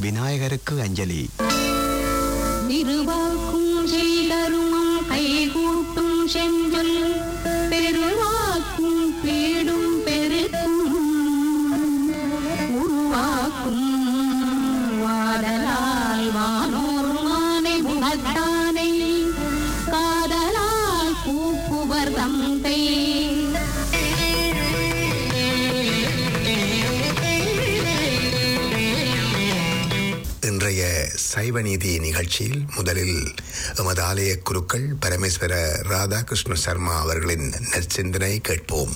விநாயகருக்கு அஞ்சலி திருவாக்கும் செய்தருமம் கைகூட்டும் செஞ்சொல் பெருவாக்கும் பீடும் பெருக்கும் உருவாக்கும் வாடலால் வானோர் மானை முகத்தானை காதலால் கூப்புவர் தந்தை இன்றைய சைவநீதி நிகழ்ச்சியில் முதலில் எமது ஆலய குருக்கள் பரமேஸ்வர ராதாகிருஷ்ண சர்மா அவர்களின் நற்சிந்தனை கேட்போம்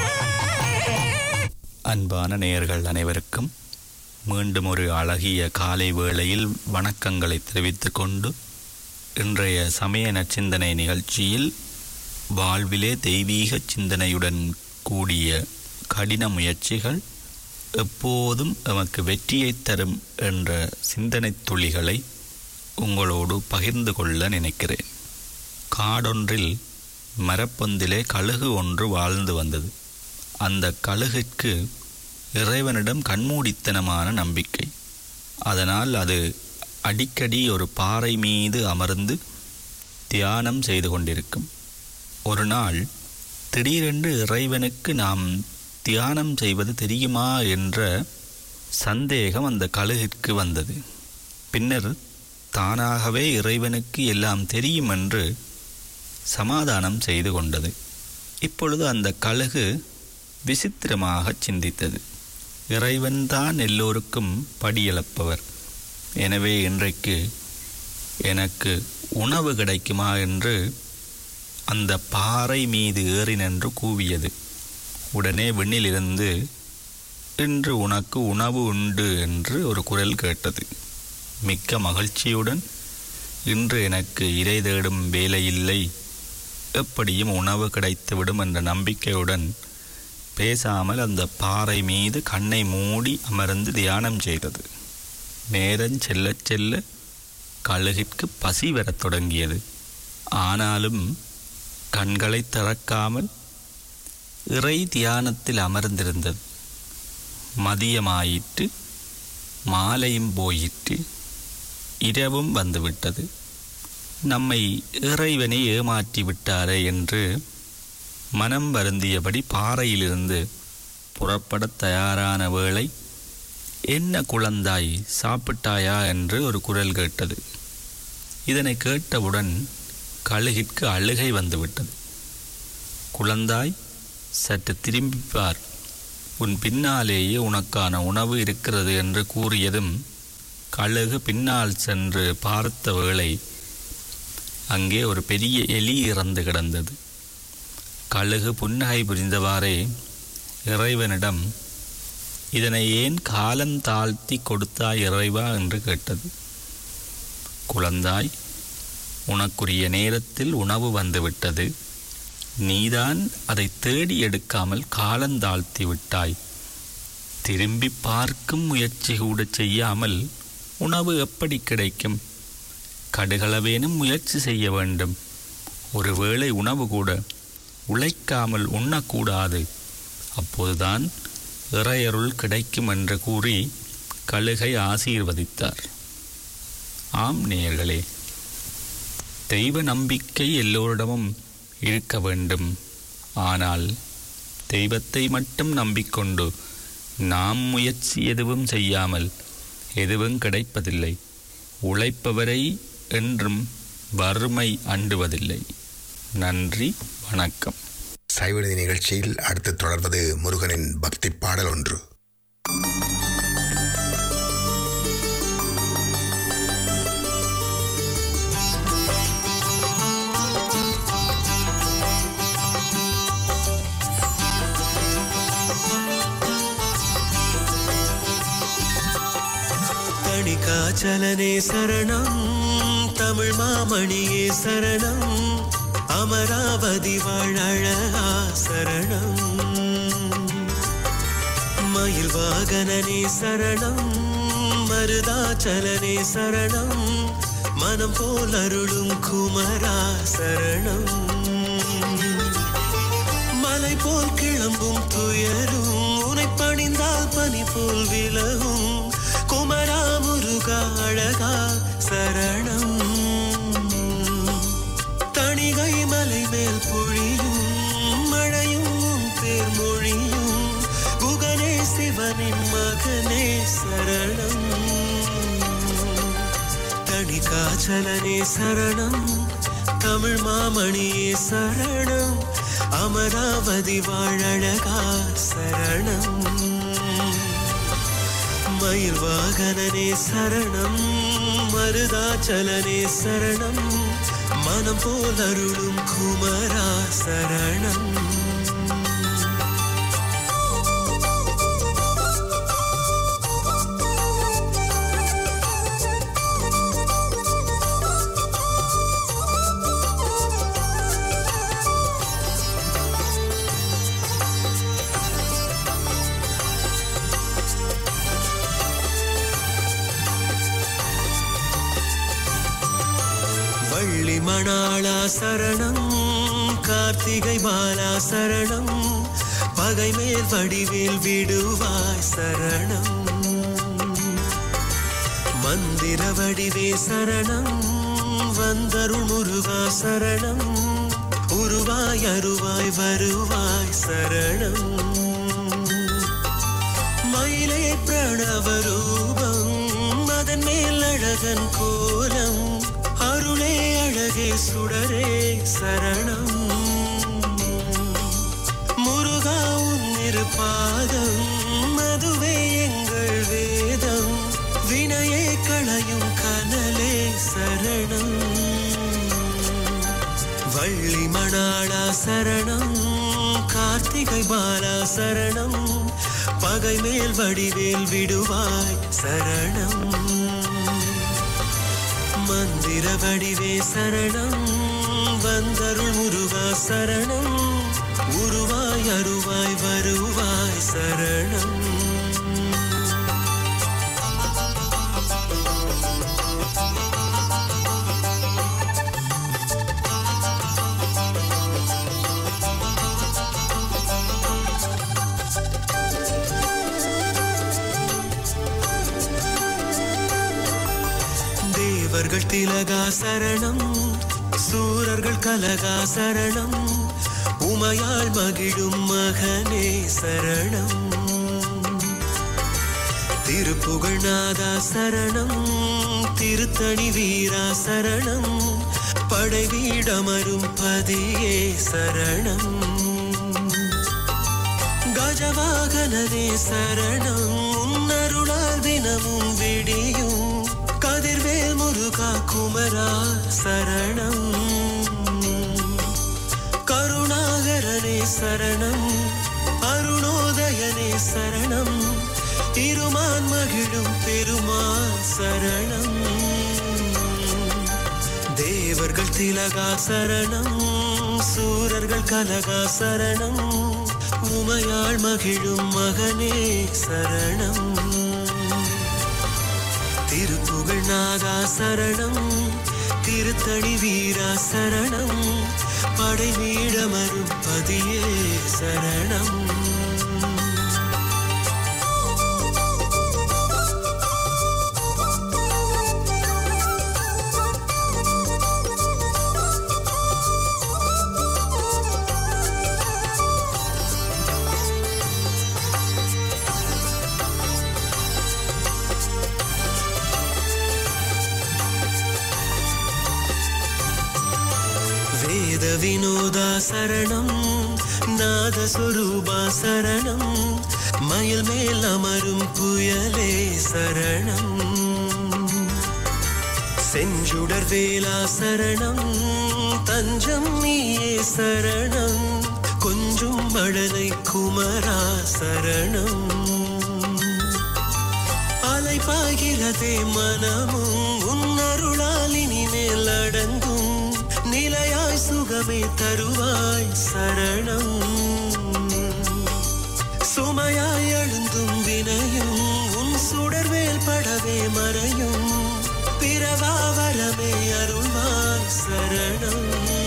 அன்பான நேயர்கள் அனைவருக்கும் மீண்டும் ஒரு அழகிய காலை வேளையில் வணக்கங்களை தெரிவித்துக் கொண்டு இன்றைய சமய நற்சிந்தனை நிகழ்ச்சியில் வாழ்விலே தெய்வீக சிந்தனையுடன் கூடிய கடின முயற்சிகள் எப்போதும் எமக்கு வெற்றியை தரும் என்ற சிந்தனைத் துளிகளை உங்களோடு பகிர்ந்து கொள்ள நினைக்கிறேன் காடொன்றில் மரப்பொந்திலே கழுகு ஒன்று வாழ்ந்து வந்தது அந்த கழுகிற்கு இறைவனிடம் கண்மூடித்தனமான நம்பிக்கை அதனால் அது அடிக்கடி ஒரு பாறை மீது அமர்ந்து தியானம் செய்து கொண்டிருக்கும் ஒரு நாள் திடீரென்று இறைவனுக்கு நாம் தியானம் செய்வது தெரியுமா என்ற சந்தேகம் அந்த கழுகிற்கு வந்தது பின்னர் தானாகவே இறைவனுக்கு எல்லாம் தெரியும் என்று சமாதானம் செய்து கொண்டது இப்பொழுது அந்த கழுகு விசித்திரமாக சிந்தித்தது இறைவன்தான் எல்லோருக்கும் படியளப்பவர் எனவே இன்றைக்கு எனக்கு உணவு கிடைக்குமா என்று அந்த பாறை மீது ஏறி நின்று கூவியது உடனே விண்ணிலிருந்து இன்று உனக்கு உணவு உண்டு என்று ஒரு குரல் கேட்டது மிக்க மகிழ்ச்சியுடன் இன்று எனக்கு இறை தேடும் வேலையில்லை எப்படியும் உணவு கிடைத்துவிடும் என்ற நம்பிக்கையுடன் பேசாமல் அந்த பாறை மீது கண்ணை மூடி அமர்ந்து தியானம் செய்தது நேரம் செல்ல செல்ல கழுகிற்கு பசி வரத் தொடங்கியது ஆனாலும் கண்களை திறக்காமல் இறை தியானத்தில் அமர்ந்திருந்தது மதியமாயிற்று மாலையும் போயிற்று இரவும் வந்துவிட்டது நம்மை இறைவனை ஏமாற்றி விட்டாரே என்று மனம் வருந்தியபடி பாறையிலிருந்து புறப்படத் தயாரான வேளை என்ன குழந்தாய் சாப்பிட்டாயா என்று ஒரு குரல் கேட்டது இதனை கேட்டவுடன் கழுகிற்கு அழுகை வந்துவிட்டது குழந்தாய் சற்று திரும்பிப் பார் உன் பின்னாலேயே உனக்கான உணவு இருக்கிறது என்று கூறியதும் கழுகு பின்னால் சென்று பார்த்த வேளை அங்கே ஒரு பெரிய எலி இறந்து கிடந்தது கழுகு புன்னகை புரிந்தவாறே இறைவனிடம் இதனை ஏன் காலம் தாழ்த்தி கொடுத்தாய் இறைவா என்று கேட்டது குழந்தாய் உனக்குரிய நேரத்தில் உணவு வந்துவிட்டது நீதான் அதை தேடி எடுக்காமல் காலந்தாழ்த்தி விட்டாய் திரும்பி பார்க்கும் முயற்சி கூட செய்யாமல் உணவு எப்படி கிடைக்கும் கடுகளவேனும் முயற்சி செய்ய வேண்டும் ஒருவேளை உணவு கூட உழைக்காமல் உண்ணக்கூடாது அப்போதுதான் இறையருள் கிடைக்கும் என்று கூறி கழுகை ஆசீர்வதித்தார் ஆம் நேயர்களே தெய்வ நம்பிக்கை எல்லோரிடமும் இருக்க வேண்டும் ஆனால் தெய்வத்தை மட்டும் நம்பிக்கொண்டு நாம் முயற்சி எதுவும் செய்யாமல் எதுவும் கிடைப்பதில்லை உழைப்பவரை என்றும் வறுமை அண்டுவதில்லை நன்றி வணக்கம் சைவநீதி நிகழ்ச்சியில் அடுத்து தொடர்வது முருகனின் பக்தி பாடல் ஒன்று தணிகாச்சலனே சரணம் தமிழ் மாமணியே சரணம் அமராவதி வாழழகா சரணம் மயில் வாகனனே சரணம் மருதாச்சலனே சரணம் மனம் போல் அருளும் குமரா சரணம் மலை போல் கிளம்பும் துயரும் உனை பணிந்தால் பனி போல் விலகும் குமரா முருகா முருகா அழகா சரணம் தணிகை மலை மேல் பொழியும் மழையும் உன் பேர் மொழியும் குகனே சிவனின் மகனே சரணம் தணிகாச்சலனே சரணம் தமிழ் மாமணியே சரணம் அமராவதி வாழழகா சரணம் மயில் வாகனனே சரணம் மருதாச்சலனே சரணம் மனம் போல் அருளும் குமரா சரணம் வள்ளி மணாளா சரணம் கார்த்திகை பாலா சரணம் பகை மேல் வடிவேல் விடுவாய் சரணம் மந்திர வடிவே சரணம் வந்தருள் முருகா சரணம் உருவாய் அருவாய் வருவாய் சரணம் மயிலே பிரணவ ரூபம் அதன் மேல் அழகன் கோலம் அருளே அழகே சுடரே சரணம் முருகா உன்னிரு பாதம் அதுவே எங்கள் வேதம் வினையே களையும் கனலே சரணம் வள்ளி மணாளா சரணம் கார்த்திகை பாலா சரணம் பகை மேல் வடிவேல் விடுவாய் சரணம் மந்திர வடிவே சரணம் வந்தருள் முருகா சரணம் உருவாய் அருவாய் வருவாய் சரணம் தேவர்கள் திலகா சரணம் சூரர்கள் கலகா சரணம் உமையாள் மகிழும் மகனே சரணம் திருப்புகழ் நாதா சரணம் திருத்தணி வீரா சரணம் படை வீடமரும் பதியே சரணம் கஜவாகனதே சரணம் உன்னருளால் தினமும் விடியும் கதிர்வேல் முருகா குமரா சரணம் கருணாகரனே சரணம் அருணோதயனே சரணம் திருமான் மகிழும் பெருமான் சரணம் தேவர்கள் திலகா சரணம் சூரர்கள் கலகா சரணம் உமையாள் மகிழும் மகனே சரணம் திருப்புகழ் நாதா சரணம் திருத்தணி வீரா சரணம் படை வீடமரும் பதியே சரணம் வேத வினோதா சரணம் நாதஸ்வரூபா சரணம் மயில் மேல் அமரும் புயலே சரணம் செஞ்சுடர் வேலா சரணம் தஞ்சம் நீயே சரணம் கொஞ்சம் மழலை குமரா சரணம் அலைப்பாகிறதே மனமும் உன்னருளால் இனிமேல் அடங்கும் நிலையாய் சுகமே தருவாய் சரணம் சுமையாய் எழுந்தும் வினையும் உன் சுடர்வேல் படவே மறையும் பிறவா வரமே அருள்வாய் சரணம்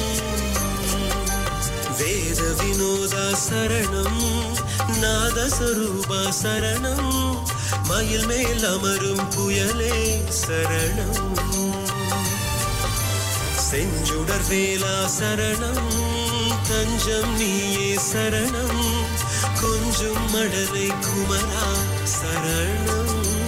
வேத வினோதா சரணம் நாதஸ்வரூபா சரணம் மயில் மேல் அமரும் புயலே சரணம் செஞ்சுடர் வேலா சரணம் தஞ்சம் நீயே சரணம் கொஞ்சம் மடலை குமரா சரணம்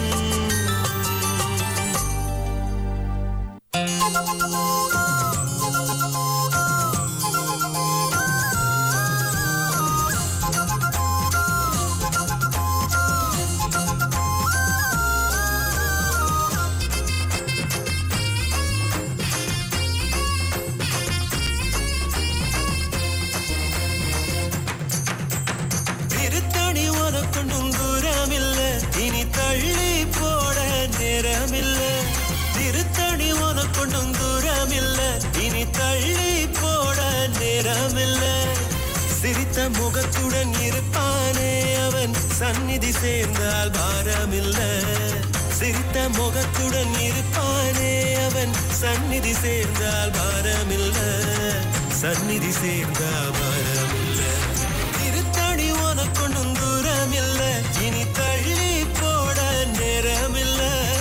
திருத்தணி உனக்கொண்டும் தூரமில்ல இனி தள்ளி போட நேரமில்ல திருத்தணி உனக்கொண்டும் தூரமில்ல இனி தள்ளி போட நேரமில்ல சிரித்த முகத்துடன் இருப்பானே அவன் சந்நிதி சேர்ந்தால் பாரமில்ல சிரித்த முகத்துடன் இருப்பானே அவன் சந்நிதி சேர்ந்தால் பாரமில்ல சந்நிதி சேர்ந்தால் பாரமில்ல திருத்தணி உனக்கொண்டும் தூரமில்ல இனி தள்ளி போட நேரமில்ல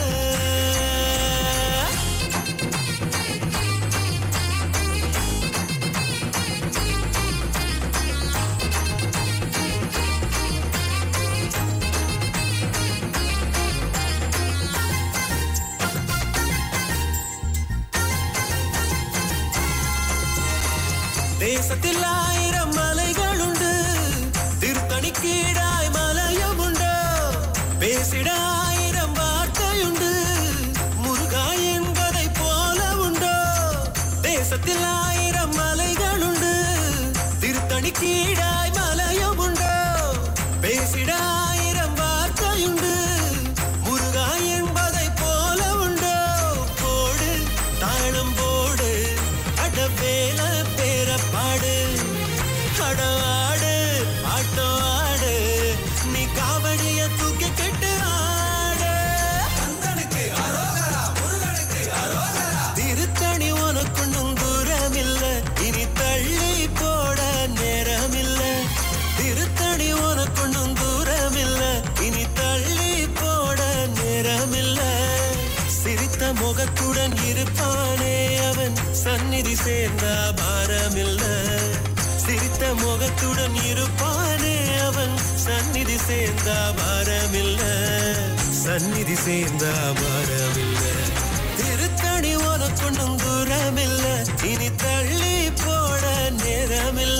தேசத்தில் ஆயிரம் மலைகள் உண்டு திருத்தணி கீழாய் மலையும் உண்டு பேசிட ஆயிரம் வார்த்தையுண்டு முருகா என்பதை போல உண்டோ தேசத்தில் ஆயிரம் மலைகள் உண்டு திருத்தணி கீழாய் மலையும் உண்டோ பேசிட ஆயிரம் வார்த்தையுண்டு முருகா என்பதை போல உண்டோ போடு தாளம் போடு அடவேல பேர பாடு அடவாடு பாட்டோ ஆடு நீ காவடிய தூக்கி கெட்டு ஆடு திருத்தணி உனக்குண்ணும் தூரமில்ல இனி தள்ளி போட நேரமில்ல திருத்தணி உனக்குண்ணும் தூரமில்ல இனி தள்ளி போட நேரமில்ல சிரித்த முகத்துடன் இருப்பானே அவன் சந்நிதி சேர்ந்தா பாரமில்ல சிரித்த முகத்துடன் இருப்பானே அவன் சந்நிதி சேர்ந்தா பாரமில்ல சந்நிதி சேர்ந்தா பாரமில்ல திருத்தணி உனக்குண்ணும் தூரமில்ல இனி தள்ளி போட நேரமில்ல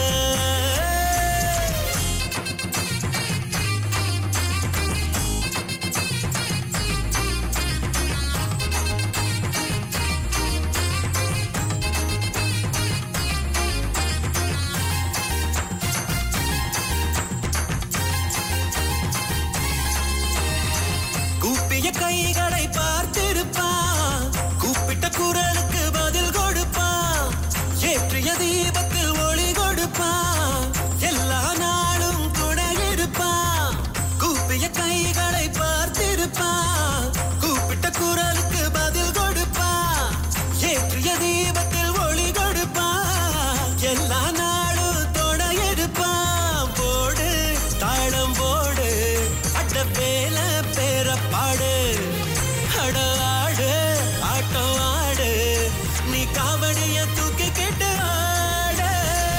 கூப்பிய கைகளை பார்த்திருப்பான் கூப்பிட்ட குரலுக்கு பதில் கொடுப்பான் ஏற்றிய தீபத்தில் ஒளி கொடுப்பான் எல்லா நாளும் துணை இருப்பான் கூப்பிய கைகளை பார்த்திருப்பான் கூப்பிட்ட குரலுக்கு பதில் கொடுப்பான் ஏற்றிய தீபத்தில் ஒளி கொடுப்பான் எல்லா நாளும் துணை எடுப்பான் போடு தாளம் போடு அட்ட வேல பேர பாடு அட ஆடு ஆட்டம் ஆடு நீ காவடிய தூக்கி கெட்டு ஆடு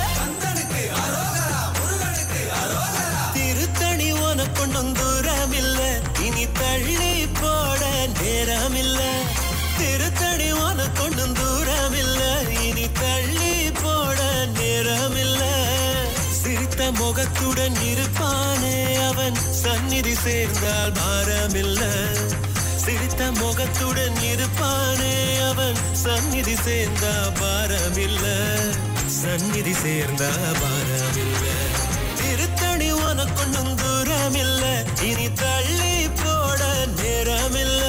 திருத்தணி உனக்கொண்டும் தூரமில்ல இனி தள்ளி போட நேரமில்ல திருத்தணி உனக்கொண்டும் தூரமில்ல இனி தள்ளி போட நேரமில்ல சிரித்த முகத்துடன் இருப்பானே அவன் சந்நிதி சேர்ந்தால் பாரமில்ல சிரித்த முகத்துடன் இருப்பானே அவன் சந்நிதி சேர்ந்தா பாரமில்ல சந்நிதி சேர்ந்தா பாரமில்ல திருத்தணி உனக்கொன்னும் தூரமில்ல இனி தள்ளி போட நேரமில்ல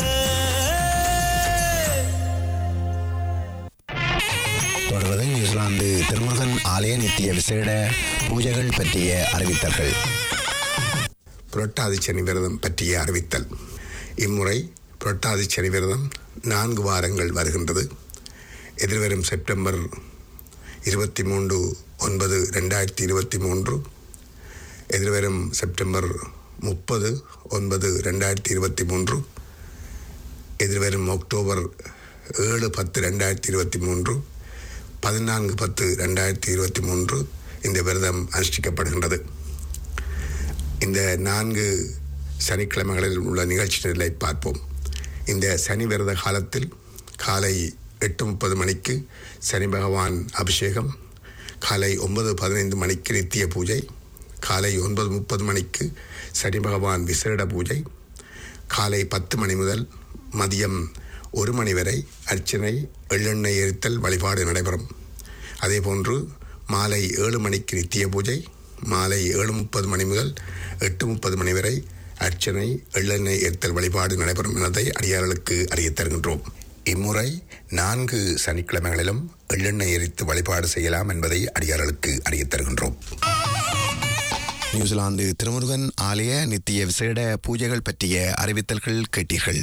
தொடர்வது நியூசிலாந்து திருமுருகன் ஆலய நித்திய விசேட பூஜைகள் பற்றிய அறிவித்தல்கள் புரட்டாதி சனி விரதம் பற்றிய அறிவித்தல் இம்முறை புரட்டாதி சனி விரதம் நான்கு வாரங்கள் வருகின்றது எதிர்வரும் செப்டம்பர் இருபத்தி மூன்று ஒன்பது ரெண்டாயிரத்தி இருபத்தி மூன்று எதிர்வரும் செப்டம்பர் முப்பது ஒன்பது ரெண்டாயிரத்தி இருபத்தி மூன்று எதிர்வரும் அக்டோபர் ஏழு பத்து ரெண்டாயிரத்தி இருபத்தி மூன்று பதினான்கு பத்து ரெண்டாயிரத்தி இருபத்தி மூன்று இந்த விரதம் அனுஷ்டிக்கப்படுகின்றது இந்த நான்கு சனிக்கிழமைகளில் உள்ள நிகழ்ச்சி நிலை பார்ப்போம் இந்த சனி விரத காலத்தில் காலை எட்டு முப்பது மணிக்கு சனி பகவான் அபிஷேகம் காலை ஒன்பது பதினைந்து மணிக்கு நித்திய பூஜை காலை ஒன்பது முப்பது மணிக்கு சனி பகவான் விசேட பூஜை காலை பத்து மணி முதல் மதியம் ஒரு மணி வரை அர்ச்சனை எள்ளெண்ணெய் எரித்தல் வழிபாடு நடைபெறும் அதேபோன்று மாலை ஏழு மணிக்கு நித்திய பூஜை மாலை ஏழு முப்பது மணி முதல் எட்டு முப்பது மணி வரை அர்ச்சனை எள்ளெண்ணெய் எரித்தல் வழிபாடு நடைபெறும் என்பதை அடியார்களுக்கு அறியத் தருகின்றோம் இம்முறை நான்கு சனிக்கிழமைகளிலும் எள்ளெண்ணெய் எரித்து வழிபாடு செய்யலாம் என்பதை அடியார்களுக்கு அறியத் தருகின்றோம் நியூசிலாந்து திருமுருகன் ஆலய நித்திய விசேட பூஜைகள் பற்றிய அறிவித்தல்கள் கேட்டீர்கள்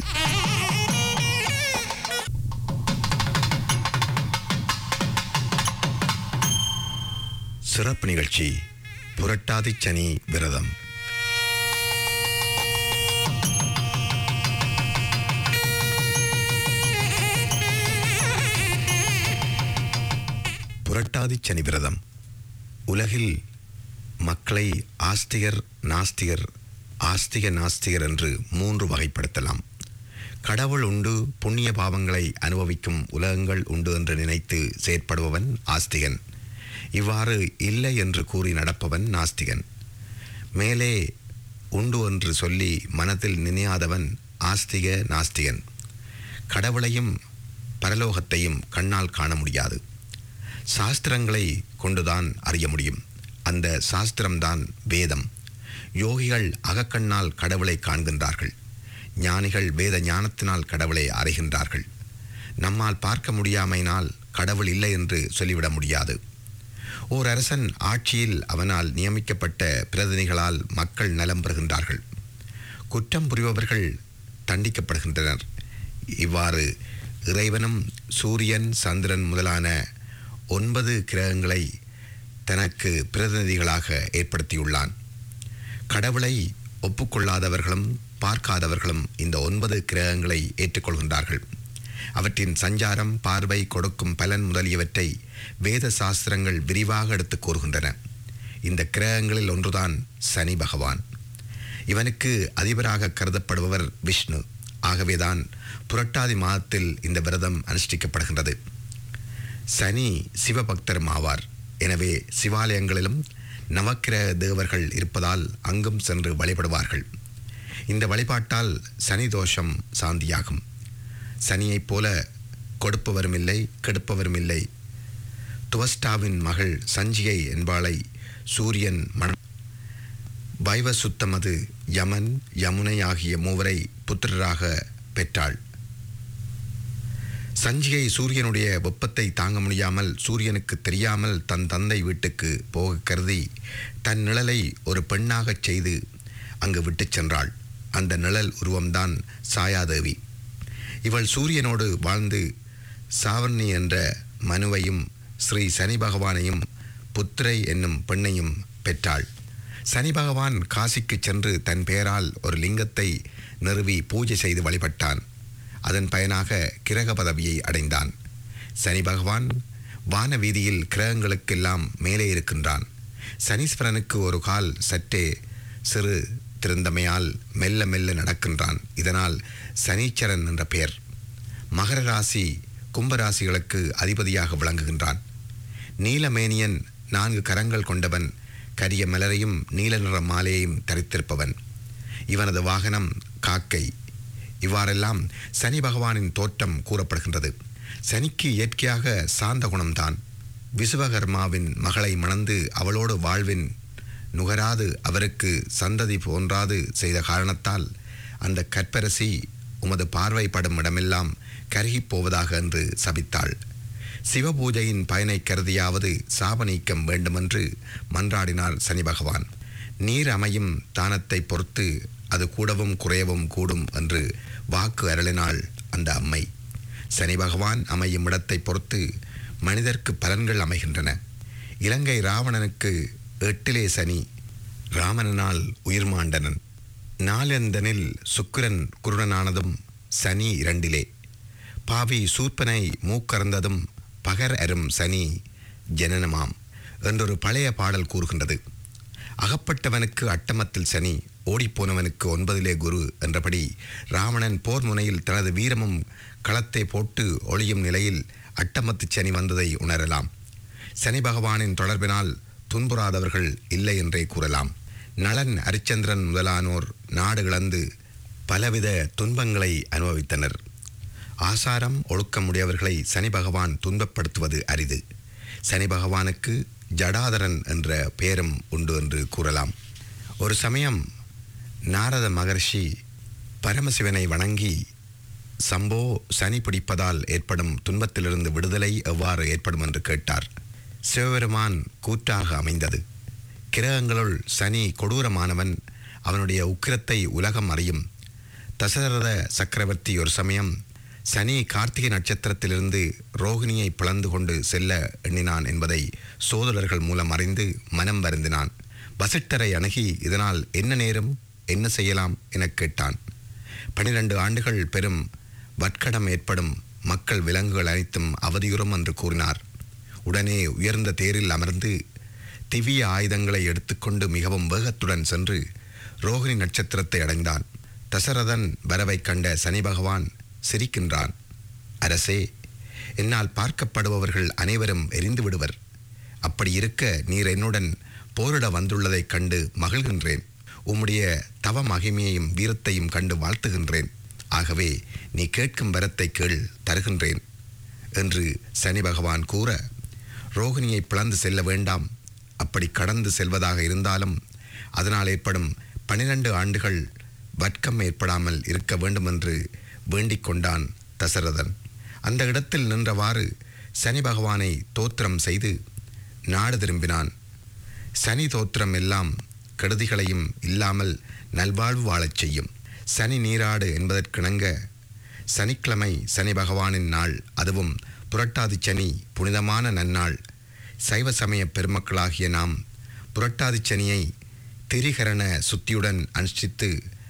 சிறப்பு நிகழ்ச்சி புரட்டாதி சனி விரதம் புரட்டாதி சனி விரதம் உலகில் மக்களை ஆஸ்திகர் நாஸ்திகர் ஆஸ்திக நாஸ்திகர் என்று மூன்று வகைப்படுத்தலாம் கடவுள் உண்டு புண்ணிய பாவங்களை அனுபவிக்கும் உலகங்கள் உண்டு என்று நினைத்து செயற்படுபவன் ஆஸ்திகன் இவ்வாறு இல்லை என்று கூறி நடப்பவன் நாஸ்திகன் மேலே உண்டு என்று சொல்லி மனத்தில் நினையாதவன் ஆஸ்திக நாஸ்திகன் கடவுளையும் பரலோகத்தையும் கண்ணால் காண முடியாது சாஸ்திரங்களை கொண்டுதான் அறிய முடியும் அந்த சாஸ்திரம்தான் வேதம் யோகிகள் அகக்கண்ணால் கடவுளை காண்கின்றார்கள் ஞானிகள் வேத ஞானத்தினால் கடவுளை அறிகின்றார்கள் நம்மால் பார்க்க முடியாமையினால் கடவுள் இல்லை என்று சொல்லிவிட முடியாது ஓர் அரசன் ஆட்சியில் அவனால் நியமிக்கப்பட்ட பிரதிநிதிகளால் மக்கள் நலம் பெறுகின்றார்கள் குற்றம் புரிபவர்கள் தண்டிக்கப்படுகின்றனர் இவ்வாறு இறைவனும் சூரியன் சந்திரன் முதலான ஒன்பது கிரகங்களை தனக்கு பிரதிநிதிகளாக ஏற்படுத்தியுள்ளான் கடவுளை ஒப்புக்கொள்ளாதவர்களும் பார்க்காதவர்களும் இந்த ஒன்பது கிரகங்களை ஏற்றுக்கொள்கின்றார்கள் அவற்றின் சஞ்சாரம் பார்வை கொடுக்கும் பலன் முதலியவற்றை வேத சாஸ்திரங்கள் விரிவாக எடுத்துக் கூறுகின்றன இந்த கிரகங்களில் ஒன்றுதான் சனி பகவான் இவனுக்கு அதிபராக கருதப்படுபவர் விஷ்ணு ஆகவேதான் புரட்டாதி மாதத்தில் இந்த விரதம் அனுஷ்டிக்கப்படுகின்றது சனி சிவபக்தரும் ஆவார் எனவே சிவாலயங்களிலும் நவக்கிரக தேவர்கள் இருப்பதால் அங்கும் சென்று வழிபடுவார்கள் இந்த வழிபாட்டால் சனி தோஷம் சாந்தியாகும் சனியைப் போல கொடுப்பவரும் இல்லை கெடுப்பவரும் இல்லை துவஸ்டாவின் மகள் சஞ்சிகை என்பாளை சூரியன் மண வைவசுத்தமது யமன் யமுனை ஆகிய மூவரை புத்திரராக பெற்றாள் சஞ்சிகை சூரியனுடைய வெப்பத்தை தாங்க முடியாமல் சூரியனுக்கு தெரியாமல் தன் தந்தை வீட்டுக்கு போக கருதி தன் நிழலை ஒரு பெண்ணாகச் செய்து அங்கு விட்டுச் சென்றாள் அந்த நிழல் உருவம்தான் சாயாதேவி இவள் சூரியனோடு வாழ்ந்து சாவர்ணி என்ற மனுவையும் ஸ்ரீ சனி பகவானையும் புத்திரை என்னும் பெண்ணையும் பெற்றாள் சனி பகவான் காசிக்கு சென்று தன் பெயரால் ஒரு லிங்கத்தை நிறுவி பூஜை செய்து வழிபட்டான் அதன் பயனாக கிரக பதவியை அடைந்தான் சனி பகவான் வான வீதியில் கிரகங்களுக்கெல்லாம் மேலே இருக்கின்றான் சனீஸ்வரனுக்கு ஒரு கால் சற்றே சிறு திருந்தமையால் மெல்ல மெல்ல நடக்கின்றான் இதனால் சனீச்சரன் என்ற பெயர் மகர ராசி கும்பராசிகளுக்கு அதிபதியாக விளங்குகின்றான் நீலமேனியன் நான்கு கரங்கள் கொண்டவன் கரிய மலரையும் நீல நிற மாலையையும் தரித்திருப்பவன் இவனது வாகனம் காக்கை இவ்வாறெல்லாம் சனி பகவானின் தோற்றம் கூறப்படுகின்றது சனிக்கு இயற்கையாக சாந்த குணம்தான் விசுவகர்மாவின் மகளை மணந்து அவளோடு வாழ்வின் நுகராது அவருக்கு சந்ததி போன்றாது செய்த காரணத்தால் அந்த கற்பரசி உமது பார்வைப்படும் இடமெல்லாம் கருகிப் போவதாக என்று சபித்தாள் சிவபூஜையின் பயனை கருதியாவது சாப நீக்கம் வேண்டுமென்று மன்றாடினார் சனி பகவான் நீர் அமையும் தானத்தை பொறுத்து அது கூடவும் குறையவும் கூடும் என்று வாக்கு அருளினாள் அந்த அம்மை சனி பகவான் அமையும் இடத்தை பொறுத்து மனிதர்க்கு பலன்கள் அமைகின்றன இலங்கை ராவணனுக்கு எட்டிலே சனி ராமனால் உயிர் மாண்டனன் நாளந்தனில் சுக்கிரன் குருடனானதும் சனி இரண்டிலே பாவி சூர்ப்பனை மூக்கறந்ததும் பகர் அரும் சனி ஜனனமாம் என்றொரு பழைய பாடல் கூறுகின்றது அகப்பட்டவனுக்கு அட்டமத்தில் சனி ஓடிப்போனவனுக்கு ஒன்பதிலே குரு என்றபடி ராவணன் போர் முனையில் தனது வீரமும் களத்தை போட்டு ஒளியும் நிலையில் அட்டமத்து சனி வந்ததை உணரலாம் சனி பகவானின் தொடர்பினால் துன்புறாதவர்கள் இல்லை என்றே கூறலாம் நளன் அரிச்சந்திரன் முதலானோர் நாடு இழந்து பலவித துன்பங்களை அனுபவித்தனர் ஆசாரம் ஒழுக்கமுடையவர்களை சனி பகவான் துன்பப்படுத்துவது அரிது சனி பகவானுக்கு ஜடாதரன் என்ற பெயரும் உண்டு என்று கூறலாம் ஒரு சமயம் நாரத மகர்ஷி பரமசிவனை வணங்கி சம்போ சனி பிடிப்பதால் ஏற்படும் துன்பத்திலிருந்து விடுதலை எவ்வாறு ஏற்படும் என்று கேட்டார் சிவபெருமான் கூற்றாக அமைந்தது கிரகங்களுள் சனி கொடூரமானவன் அவனுடைய உக்கிரத்தை உலகம் அறியும் தசரத சக்கரவர்த்தி ஒரு சமயம் சனி கார்த்திகை நட்சத்திரத்திலிருந்து ரோகிணியை பிளந்து கொண்டு செல்ல எண்ணினான் என்பதை சோதரர்கள் மூலம் அறிந்து மனம் வருந்தினான் வசிட்டரை அணுகி இதனால் என்ன நேரும் என்ன செய்யலாம் எனக் கேட்டான் பனிரெண்டு ஆண்டுகள் பெரும் வட்கடம் ஏற்படும் மக்கள் விலங்குகள் அனைத்தும் அவதியுறும் என்று கூறினார் உடனே உயர்ந்த தேரில் அமர்ந்து திவ்ய ஆயுதங்களை எடுத்துக்கொண்டு மிகவும் வேகத்துடன் சென்று ரோகிணி நட்சத்திரத்தை அடைந்தான் தசரதன் வரவைக் கண்ட சனி பகவான் சிரிக்கின்றான் அரசே என்னால் பார்க்கப்படுபவர்கள் அனைவரும் எரிந்து விடுவர் அப்படி இருக்க நீர் என்னுடன் போரிட வந்துள்ளதைக் கண்டு மகிழ்கின்றேன் உம்முடைய தவ மகிமையையும் வீரத்தையும் கண்டு வாழ்த்துகின்றேன் ஆகவே நீ கேட்கும் வரத்தை கேள் தருகின்றேன் என்று சனி பகவான் கூற ரோகிணியை பிளந்து செல்ல வேண்டாம் அப்படி கடந்து செல்வதாக இருந்தாலும் அதனால் ஏற்படும் பனிரெண்டு ஆண்டுகள் வர்க்கம் ஏற்படாமல் இருக்க வேண்டுமென்று வேண்டிக் கொண்டான் தசரதன் அந்த இடத்தில் நின்றவாறு சனி பகவானை தோத்திரம் செய்து நாடு திரும்பினான் சனி தோத்திரம் எல்லாம் கெடுதிகளையும் இல்லாமல் நல்வாழ்வு வாழச் செய்யும் சனி நீராடு என்பதற்கிணங்க சனிக்கிழமை சனி பகவானின் நாள் அதுவும் புரட்டாதி சனி புனிதமான நன்னாள் சைவ சமய பெருமக்களாகிய நாம் புரட்டாதி சனியை திரிகரண சுத்தியுடன் அனுஷ்டித்து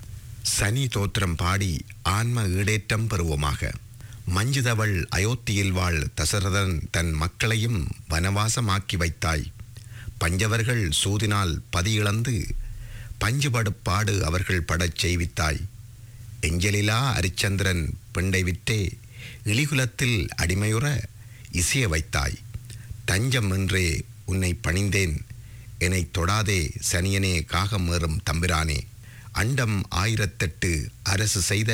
சனி தோத்திரம் பாடி ஆன்ம ஈடேற்றம் பெறுவோமாக மஞ்சுதவள் அயோத்தியில் வாழ் தசரதன் தன் மக்களையும் வனவாசமாக்கி வைத்தாய் பஞ்சவர்கள் சூதினால் பதியிழந்து பஞ்சுபடுப்பாடு அவர்கள் படச் செய்வித்தாய் எஞ்சலிலா அரிச்சந்திரன் பெண்டை விட்டே இழிகுலத்தில் அடிமையுற இசைய வைத்தாய் தஞ்சம் என்றே உன்னை பணிந்தேன் என்னை தொடாதே சனியனே காகம் ஏறும் தம்பிரானே அண்டம் ஆயிரத்தெட்டு அரசு செய்த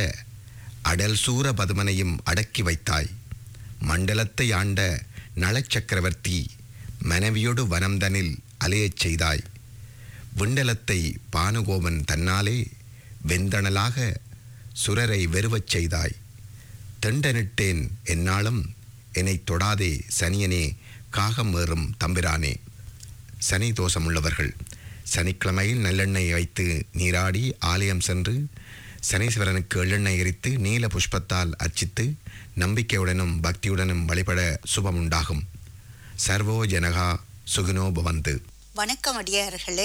அடல் சூர பதுமனையும் அடக்கி வைத்தாய் மண்டலத்தை ஆண்ட நளச்சக்கரவர்த்தி மனைவியோடு வனம்தனில் அலையச் செய்தாய் விண்டலத்தை பானுகோபன் தன்னாலே வெந்தணலாக சுரரை வெறுவச் செய்தாய் தெண்டனிட்டேன் என்னாலும் என்னை தொடாதே சனியனே காகம் ஏறும் தம்பிரானே சனி தோஷமுள்ளவர்கள் சனிக்கிழமையில் நல்லெண்ணெய் வைத்து நீராடி ஆலயம் சென்று சனீஸ்வரனுக்கு எள்ளெண்ணெய் எரித்து நீல புஷ்பத்தால் அர்ச்சித்து நம்பிக்கையுடனும் பக்தியுடனும் வழிபட சுபம் உண்டாகும் சர்வோ ஜனகா சுகினோ பவந்து வணக்கம் அடியார்களே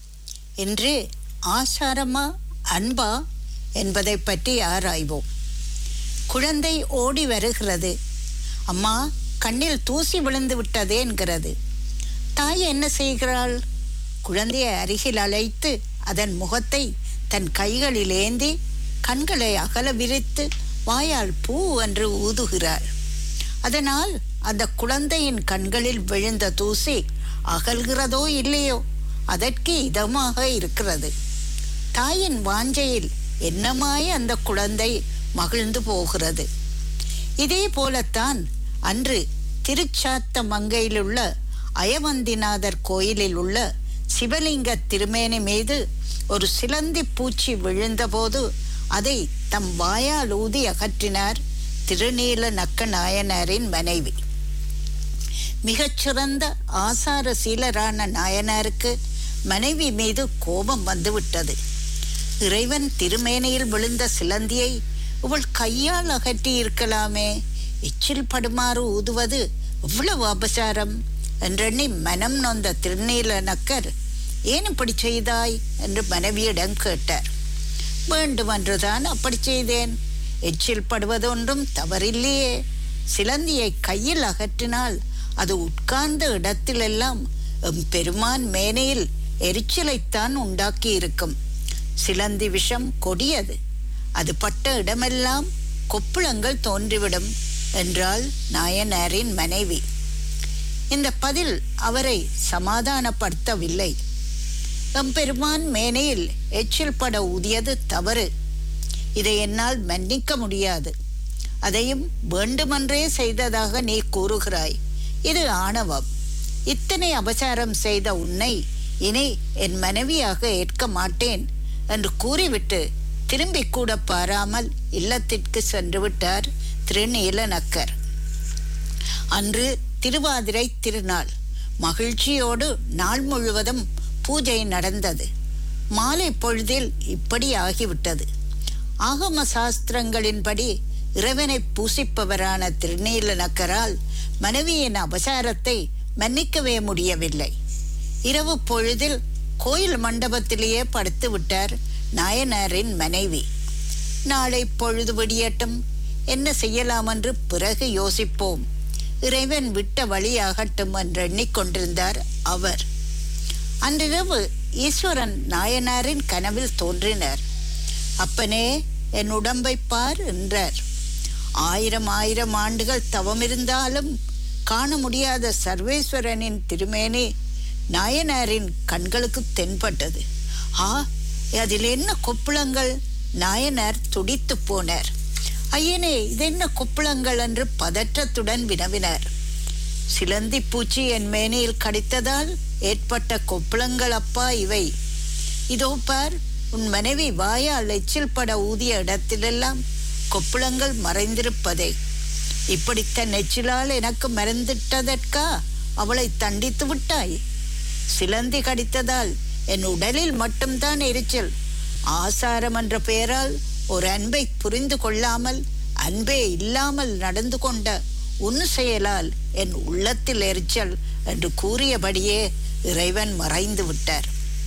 இன்று ஆசாரமா அன்பா என்பதை பற்றி ஆராய்வோம் குழந்தை ஓடி வருகிறது அம்மா கண்ணில் தூசி விழுந்து விட்டதே என்கிறது தாய் என்ன செய்கிறாள் குழந்தையை அருகில் அழைத்து அதன் முகத்தை தன் கைகளில் ஏந்தி கண்களை அகல விரித்து வாயால் பூ என்று ஊதுகிறாள் அதனால் அந்த குழந்தையின் கண்களில் விழுந்த தூசி அகல்கிறதோ இல்லையோ அதற்கு இதமாக இருக்கிறது தாயின் வாஞ்சையில் என்னமாய் அந்த குழந்தை மகிழ்ந்து போகிறது இதே போலத்தான் அன்று திருச்சாத்த மங்கையிலுள்ள அயவந்திநாதர் கோயிலில் உள்ள சிவலிங்க திருமேனி மீது ஒரு சிலந்தி பூச்சி விழுந்தபோது அதை தம் வாயால் ஊதி அகற்றினார் திருநீல நக்க நாயனாரின் மனைவி மிகச்சிறந்த ஆசார சீலரான நாயனாருக்கு மனைவி மீது கோபம் வந்துவிட்டது இறைவன் திருமேனையில் விழுந்த சிலந்தியை இவள் கையால் அகற்றி இருக்கலாமே எச்சில் படுமாறு ஊதுவது இவ்வளவு அபசாரம் என்றெண்ணி மனம் நொந்த திருநீல நக்கர் ஏன் இப்படி செய்தாய் என்று மனைவியிடம் கேட்டார் வேண்டுமென்றுதான் அப்படி செய்தேன் எச்சில் படுவதொன்றும் தவறில்லையே சிலந்தியை கையில் அகற்றினால் அது உட்கார்ந்த இடத்திலெல்லாம் எம் பெருமான் மேனையில் எரிச்சலைத்தான் உண்டாக்கி இருக்கும் சிலந்தி விஷம் கொடியது அது பட்ட இடமெல்லாம் கொப்புளங்கள் தோன்றிவிடும் என்றாள் நாயனாரின் மனைவி இந்த பதில் அவரை சமாதானப்படுத்தவில்லை எம்பெருமான் மேனையில் எச்சில் பட ஊதியது தவறு இதை என்னால் மன்னிக்க முடியாது அதையும் வேண்டுமென்றே செய்ததாக நீ கூறுகிறாய் இது ஆணவம் இத்தனை அபசாரம் செய்த உன்னை இனி என் மனைவியாக ஏற்க மாட்டேன் என்று கூறிவிட்டு திரும்பி கூட பாராமல் இல்லத்திற்கு சென்று விட்டார் திருநீலநக்கர் அன்று திருவாதிரை திருநாள் மகிழ்ச்சியோடு நாள் முழுவதும் பூஜை நடந்தது மாலை பொழுதில் இப்படி ஆகிவிட்டது ஆகம சாஸ்திரங்களின்படி இறைவனை பூசிப்பவரான திருநீலநக்கரால் மனைவியின் அபசாரத்தை மன்னிக்கவே முடியவில்லை இரவு பொழுதில் கோயில் மண்டபத்திலேயே படுத்து விட்டார் நாயனாரின் மனைவி நாளை பொழுது விடியட்டும் என்ன செய்யலாம் என்று பிறகு யோசிப்போம் இறைவன் விட்ட வழியாகட்டும் என்று எண்ணிக்கொண்டிருந்தார் அவர் அன்றிரவு ஈஸ்வரன் நாயனாரின் கனவில் தோன்றினார் அப்பனே என் உடம்பை பார் என்றார் ஆயிரம் ஆயிரம் ஆண்டுகள் தவமிருந்தாலும் காண முடியாத சர்வேஸ்வரனின் திருமேனி நாயனாரின் கண்களுக்கு தென்பட்டது ஆ அதில் என்ன கொப்புளங்கள் நாயனார் துடித்து போனார் ஐயனே இது என்ன கொப்புளங்கள் என்று பதற்றத்துடன் வினவினார் சிலந்தி பூச்சி என் மேனையில் கடித்ததால் ஏற்பட்ட கொப்புளங்கள் அப்பா இவை இதோ பார் உன் மனைவி வாயால் எச்சில் பட ஊதிய இடத்திலெல்லாம் கொப்புளங்கள் மறைந்திருப்பதை இப்படித்தான் நெச்சிலால் எனக்கு மறந்துட்டதற்கா அவளை தண்டித்து விட்டாய் சிலந்தி கடித்ததால் என் உடலில் மட்டும்தான் எரிச்சல் ஆசாரம் என்ற பெயரால் ஒரு அன்பை புரிந்து கொள்ளாமல் அன்பே இல்லாமல் நடந்து கொண்ட உன் செயலால் என் உள்ளத்தில் எரிச்சல் என்று கூறியபடியே இறைவன் மறைந்து விட்டார்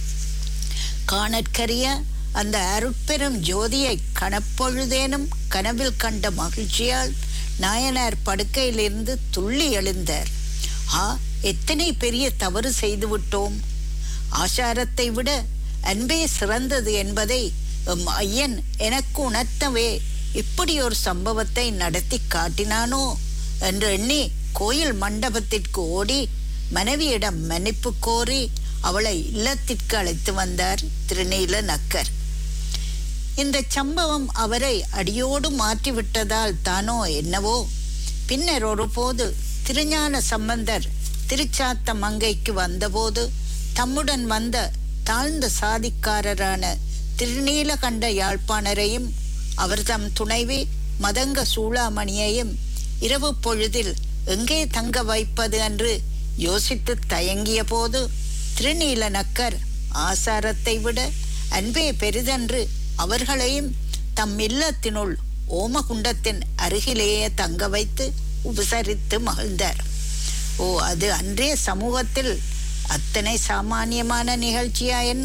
காணற்கரிய அந்த அருட்பெரும் ஜோதியை கனப்பொழுதேனும் கனவில் கண்ட மகிழ்ச்சியால் நாயனார் படுக்கையிலிருந்து துள்ளி எழுந்தார் ஆ எத்தனை பெரிய தவறு செய்து விட்டோம் ஆசாரத்தை விட அன்பே சிறந்தது என்பதை எம் ஐயன் எனக்கு உணர்த்தவே இப்படி ஒரு சம்பவத்தை நடத்தி காட்டினானோ என்று எண்ணி கோயில் மண்டபத்திற்கு ஓடி மனைவியிடம் மன்னிப்பு கோரி அவளை இல்லத்திற்கு அழைத்து வந்தார் திருநீல நக்கர் இந்த சம்பவம் அவரை அடியோடு மாற்றிவிட்டதால் தானோ என்னவோ பின்னர் ஒருபோது திருஞான சம்பந்தர் திருச்சாத்த மங்கைக்கு வந்தபோது தம்முடன் வந்த தாழ்ந்த சாதிக்காரரான திருநீலகண்ட யாழ்ப்பாணரையும் அவர் தம் துணைவி மதங்க சூளாமணியையும் இரவு பொழுதில் எங்கே தங்க வைப்பது என்று யோசித்து தயங்கிய போது திருநீல நக்கர் ஆசாரத்தை விட அன்பே பெரிதென்று அவர்களையும் தம் இல்லத்தினுள் ஓமகுண்டத்தின் அருகிலேயே தங்க வைத்து உபசரித்து மகிழ்ந்தார் ஓ அது அன்றைய சமூகத்தில் அத்தனை சாமானியமான நிகழ்ச்சியா என்ன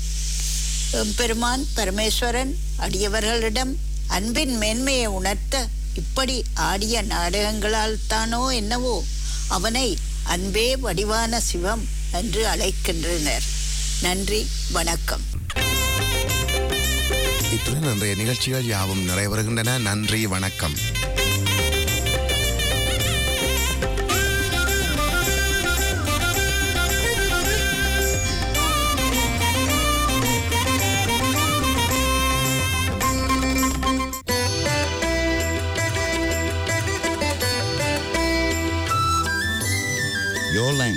பெருமான் பரமேஸ்வரன் அடியவர்களிடம் அன்பின் மேன்மையை உணர்த்த இப்படி ஆடிய நாடகங்களால் தானோ என்னவோ அவனை அன்பே வடிவான சிவம் என்று அழைக்கின்றனர் நன்றி வணக்கம் இத்துடன் இன்றைய நிகழ்ச்சிகள் யாவும் நிறைவருகின்றன நன்றி வணக்கம் Your language.